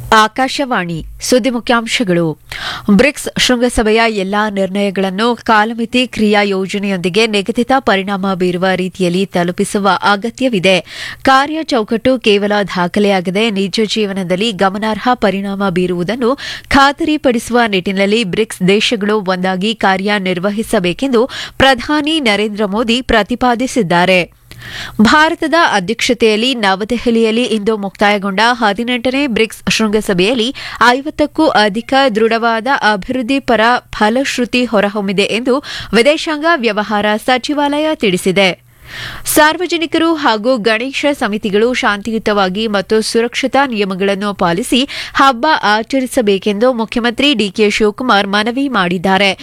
ಆಕಾಶವಾಣಿ ಸುದ್ದಿ ಮುಖ್ಯಾಂಶಗಳು ಬ್ರಿಕ್ಸ್ ಶೃಂಗಸಭೆಯ ಎಲ್ಲಾ ನಿರ್ಣಯಗಳನ್ನು ಕಾಲಮಿತಿ ಕ್ರಿಯಾ ಯೋಜನೆಯೊಂದಿಗೆ ನಿಗದಿತ ಪರಿಣಾಮ ಬೀರುವ ರೀತಿಯಲ್ಲಿ ತಲುಪಿಸುವ ಅಗತ್ಯವಿದೆ ಕಾರ್ಯ ಚೌಕಟ್ಟು ಕೇವಲ ದಾಖಲೆಯಾಗದೆ ನಿಜ ಜೀವನದಲ್ಲಿ ಗಮನಾರ್ಹ ಪರಿಣಾಮ ಬೀರುವುದನ್ನು ಖಾತರಿಪಡಿಸುವ ನಿಟ್ಟಿನಲ್ಲಿ ಬ್ರಿಕ್ಸ್ ದೇಶಗಳು ಒಂದಾಗಿ ಕಾರ್ಯನಿರ್ವಹಿಸಬೇಕೆಂದು ಪ್ರಧಾನಿ ನರೇಂದ್ರ ಮೋದಿ ಪ್ರತಿಪಾದಿಸಿದ್ದಾರೆ ಭಾರತದ ಅಧ್ಯಕ್ಷತೆಯಲ್ಲಿ ನವದೆಹಲಿಯಲ್ಲಿ ಇಂದು ಮುಕ್ತಾಯಗೊಂಡ ಹದಿನೆಂಟನೇ ಬ್ರಿಕ್ಸ್ ಶೃಂಗಸಭೆಯಲ್ಲಿ ಐವತ್ತಕ್ಕೂ ಅಧಿಕ ದೃಢವಾದ ಅಭಿವೃದ್ಧಿ ಪರ ಫಲಶ್ರುತಿ ಹೊರಹೊಮ್ಮಿದೆ ಎಂದು ವಿದೇಶಾಂಗ ವ್ಯವಹಾರ ಸಚಿವಾಲಯ ತಿಳಿಸಿದೆ ಸಾರ್ವಜನಿಕರು ಹಾಗೂ ಗಣೇಶ ಸಮಿತಿಗಳು ಶಾಂತಿಯುತವಾಗಿ ಮತ್ತು ಸುರಕ್ಷತಾ ನಿಯಮಗಳನ್ನು ಪಾಲಿಸಿ ಹಬ್ಬ ಆಚರಿಸಬೇಕೆಂದು ಮುಖ್ಯಮಂತ್ರಿ ಡಿಕೆ ಶಿವಕುಮಾರ್ ಮನವಿ ಮಾಡಿದ್ದಾರೆ